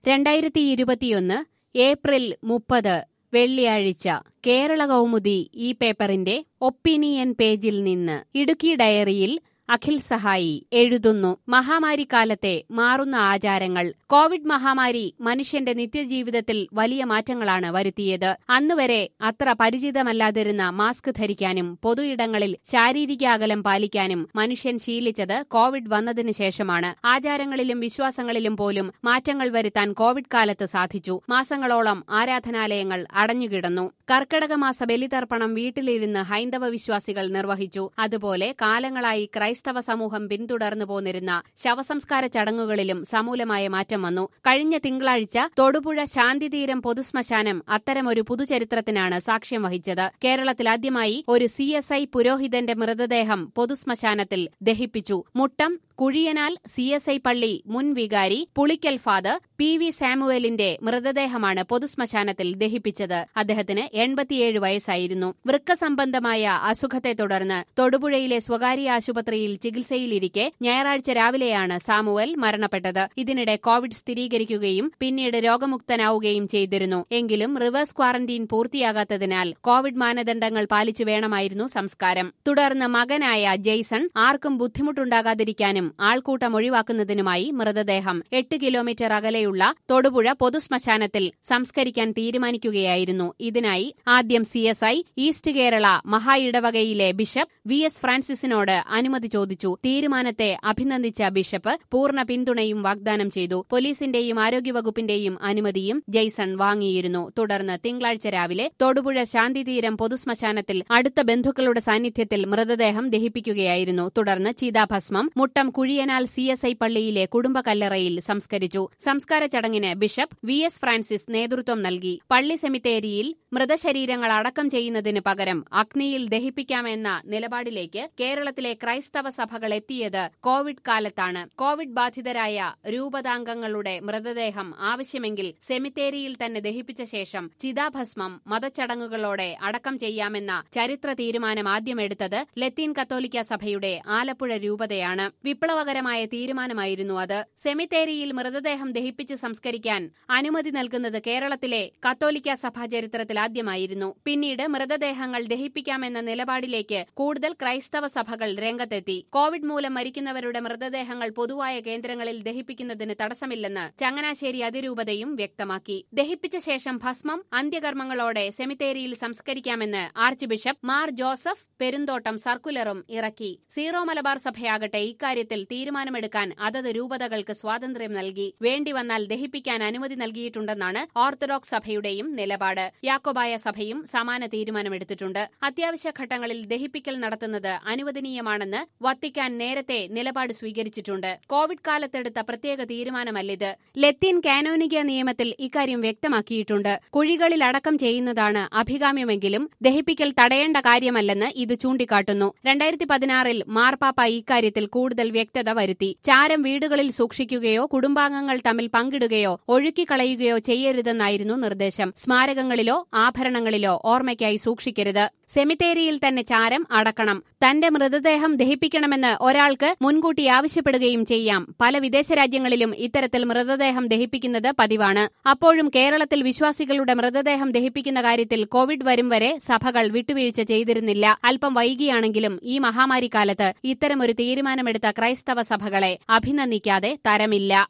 രണ്ടായിരത്തി ഇരുപത്തിയൊന്ന് ഏപ്രിൽ മുപ്പത് വെള്ളിയാഴ്ച കേരള കൗമുദി ഈ പേപ്പറിന്റെ ഒപ്പീനിയൻ പേജിൽ നിന്ന് ഇടുക്കി ഡയറിയിൽ അഖിൽ സഹായി എഴുതുന്നു മഹാമാരിക്കാലത്തെ മാറുന്ന ആചാരങ്ങൾ കോവിഡ് മഹാമാരി മനുഷ്യന്റെ നിത്യജീവിതത്തിൽ വലിയ മാറ്റങ്ങളാണ് വരുത്തിയത് അന്നുവരെ അത്ര പരിചിതമല്ലാതിരുന്ന മാസ്ക് ധരിക്കാനും പൊതു ഇടങ്ങളിൽ ശാരീരിക അകലം പാലിക്കാനും മനുഷ്യൻ ശീലിച്ചത് കോവിഡ് വന്നതിന് ശേഷമാണ് ആചാരങ്ങളിലും വിശ്വാസങ്ങളിലും പോലും മാറ്റങ്ങൾ വരുത്താൻ കോവിഡ് കാലത്ത് സാധിച്ചു മാസങ്ങളോളം ആരാധനാലയങ്ങൾ അടഞ്ഞുകിടന്നു കർക്കടക മാസ ബലിതർപ്പണം വീട്ടിലിരുന്ന് ഹൈന്ദവ വിശ്വാസികൾ നിർവഹിച്ചു അതുപോലെ കാലങ്ങളായി ക്രൈസ്തവ സമൂഹം പിന്തുടർന്നു പോന്നിരുന്ന ശവസംസ്കാര ചടങ്ങുകളിലും സമൂലമായ മാറ്റം വന്നു കഴിഞ്ഞ തിങ്കളാഴ്ച തൊടുപുഴ ശാന്തിതീരം പൊതുശ്മശാനം അത്തരമൊരു പുതുചരിത്രത്തിനാണ് സാക്ഷ്യം വഹിച്ചത് കേരളത്തിൽ ആദ്യമായി ഒരു സി എസ് ഐ പുരോഹിതന്റെ മൃതദേഹം പൊതുശ്മശാനത്തിൽ ദഹിപ്പിച്ചു Muttam Kuzhiyanal C S I പള്ളി മുൻ വികാരി പുളിക്കൽ ഫാദർ പി വി സാമുവേലിന്റെ മൃതദേഹമാണ് പൊതുശ്മശാനത്തിൽ ദഹിപ്പിച്ചത് അദ്ദേഹത്തിന് എൺപത്തിയേഴ് വയസ്സായിരുന്നു വൃക്ക സംബന്ധമായ അസുഖത്തെ തുടർന്ന് തൊടുപുഴയിലെ സ്വകാര്യ ആശുപത്രിയിൽ ചികിത്സയിലിരിക്കെ ഞായറാഴ്ച രാവിലെയാണ് സാമുവൽ മരണപ്പെട്ടത് ഇതിനിടെ കോവിഡ് സ്ഥിരീകരിക്കുകയും പിന്നീട് രോഗമുക്തനാവുകയും ചെയ്തിരുന്നു എങ്കിലും റിവേഴ്സ് ക്വാറന്റീൻ പൂർത്തിയാകാത്തതിനാൽ കോവിഡ് മാനദണ്ഡങ്ങൾ പാലിച്ചു വേണമായിരുന്നു സംസ്കാരം തുടർന്ന് മകനായ ജെയ്സൺ ആർക്കും ബുദ്ധിമുട്ടുണ്ടാകാതിരിക്കാനും ആൾക്കൂട്ടം ഒഴിവാക്കുന്നതിനുമായി മൃതദേഹം എട്ട് കിലോമീറ്റർ അകലെയുള്ള തൊടുപുഴ പൊതുശ്മശാനത്തിൽ സംസ്കരിക്കാൻ തീരുമാനിക്കുകയായിരുന്നു ഇതിനായി ആദ്യം C S I east Kerala മഹാ ഇടവകയിലെ ബിഷപ്പ് വി എസ് ഫ്രാൻസിസിനോട് അനുമതി ചോദിച്ചു തീരുമാനത്തെ അഭിനന്ദിച്ച ബിഷപ്പ് പൂർണ്ണ പിന്തുണയും വാഗ്ദാനം ചെയ്തു പോലീസിന്റെയും ആരോഗ്യവകുപ്പിന്റെയും അനുമതിയും ജെയ്സൺ വാങ്ങിയിരുന്നു തുടർന്ന് തിങ്കളാഴ്ച രാവിലെ തൊടുപുഴ ശാന്തിതീരം പൊതുശ്മശാനത്തിൽ അടുത്ത ബന്ധുക്കളുടെ സാന്നിധ്യത്തിൽ മൃതദേഹം ദഹിപ്പിക്കുകയായിരുന്നു തുടർന്ന് ചിതാഭസ്മം Muttam Kuzhiyanal C S I പള്ളിയിലെ കുടുംബ കല്ലറയിൽ സംസ്കരിച്ചു സംസ്കാര ചടങ്ങിന് ബിഷപ്പ് വി എസ് ഫ്രാൻസിസ് നേതൃത്വം നൽകി പള്ളി സെമിത്തേരിയിൽ മൃതശരീരങ്ങൾ അടക്കം ചെയ്യുന്നതിന് പകരം അഗ്നിയിൽ ദഹിപ്പിക്കാമെന്ന നിലപാടിലേക്ക് കേരളത്തിലെ ക്രൈസ്തവ സഭകൾ എത്തിയത് കോവിഡ് കാലത്താണ് കോവിഡ് ബാധിതരായ രൂപതാംഗങ്ങളുടെ മൃതദേഹം ആവശ്യമെങ്കിൽ സെമിത്തേരിയിൽ തന്നെ ദഹിപ്പിച്ച ശേഷം ചിതാഭസ്മം മതചടങ്ങുകളോടെ അടക്കം ചെയ്യാമെന്ന ചരിത്ര തീരുമാനം ആദ്യമെടുത്തത് ലത്തീൻ കത്തോലിക്ക സഭയുടെ ആലപ്പുഴ രൂപതയാണ് വിപ്ലവകരമായ തീരുമാനമായിരുന്നു അത് സെമിത്തേരിയിൽ മൃതദേഹം ദഹിപ്പിച്ച് സംസ്കരിക്കാൻ അനുമതി നൽകുന്നത് കേരളത്തിലെ കത്തോലിക്ക സഭാ ചരിത്രത്തിൽ ആദ്യമായിരുന്നു പിന്നീട് മൃതദേഹങ്ങൾ ദഹിപ്പിക്കാമെന്ന നിലപാടിലേക്ക് കൂടുതൽ ക്രൈസ്തവ സഭകൾ രംഗത്തെത്തി കോവിഡ് മൂലം മരിക്കുന്നവരുടെ മൃതദേഹങ്ങൾ പൊതുവായ കേന്ദ്രങ്ങളിൽ ദഹിപ്പിക്കുന്നതിന് തടസ്സമില്ലെന്ന് ചങ്ങനാശ്ശേരി അതിരൂപതയും വ്യക്തമാക്കി ദഹിപ്പിച്ച ശേഷം ഭസ്മം അന്ത്യകർമ്മങ്ങളോടെ സെമിത്തേരിയിൽ സംസ്കരിക്കാമെന്ന് ആർച്ച് ബിഷപ്പ് മാർ ജോസഫ് പെരുന്തോട്ടം സർക്കുലറും ഇറക്കി സീറോ മലബാർ സഭയാകട്ടെ ഇക്കാര്യത്തിൽ തീരുമാനമെടുക്കാൻ അതത് രൂപതകൾക്ക് സ്വാതന്ത്ര്യം നൽകി വേണ്ടിവന്നാൽ ദഹിപ്പിക്കാൻ അനുമതി നൽകിയിട്ടുണ്ടെന്നാണ് ഓർത്തഡോക്സ് സഭയുടെയും നിലപാട് യാക്കോബായ സഭയും സമാന തീരുമാനമെടുത്തിട്ടുണ്ട് അത്യാവശ്യ ഘട്ടങ്ങളിൽ ദഹിപ്പിക്കൽ നടത്തുന്നത് അനുവദനീയമാണെന്ന് വത്തിക്കാൻ നേരത്തെ നിലപാട് സ്വീകരിച്ചിട്ടുണ്ട് കോവിഡ് കാലത്തെടുത്ത പ്രത്യേക തീരുമാനമല്ലിത് ലത്തീൻ കാനോനിക നിയമത്തിൽ ഇക്കാര്യം വ്യക്തമാക്കിയിട്ടുണ്ട് കുഴികളിൽ അടക്കം ചെയ്യുന്നതാണ് അഭികാമ്യമെങ്കിലും ദഹിപ്പിക്കൽ തടയേണ്ട കാര്യമല്ലെന്ന് ഇത് ചൂണ്ടിക്കാട്ടുന്നു രണ്ടായിരത്തി പതിനാറിൽ മാർപ്പാപ്പ ഇക്കാര്യത്തിൽ കൂടുതൽ വ്യക്തത വരുത്തി ചാരം വീടുകളിൽ സൂക്ഷിക്കുകയോ കുടുംബാംഗങ്ങൾ തമ്മിൽ പങ്കിടുകയോ ഒഴുക്കിക്കളയുകയോ ചെയ്യരുതെന്നായിരുന്നു നിർദ്ദേശം സ്മാരകങ്ങളിലോ ആഭരണങ്ങളിലോ ഓർമ്മയ്ക്കായി സൂക്ഷിക്കരുത് സെമിത്തേരിയിൽ തന്നെ ചാരം അടക്കണം തന്റെ മൃതദേഹം ദഹിപ്പിക്കണമെന്ന് ഒരാൾക്ക് മുൻകൂട്ടി ആവശ്യപ്പെടുകയും ചെയ്യാം പല വിദേശ രാജ്യങ്ങളിലും ഇത്തരത്തിൽ മൃതദേഹം ദഹിപ്പിക്കുന്നത് പതിവാണ് അപ്പോഴും കേരളത്തിൽ വിശ്വാസികളുടെ മൃതദേഹം ദഹിപ്പിക്കുന്ന കാര്യത്തിൽ കോവിഡ് വരും വരെ സഭകൾ വിട്ടുവീഴ്ച ചെയ്തിരുന്നില്ല അല്പം വൈകിയാണെങ്കിലും ഈ മഹാമാരിക്കാലത്ത് ഇത്തരമൊരു തീരുമാനമെടുത്ത ക്രൈസ്തവ സഭകളെ അഭിനന്ദിക്കാതെ തരമില്ല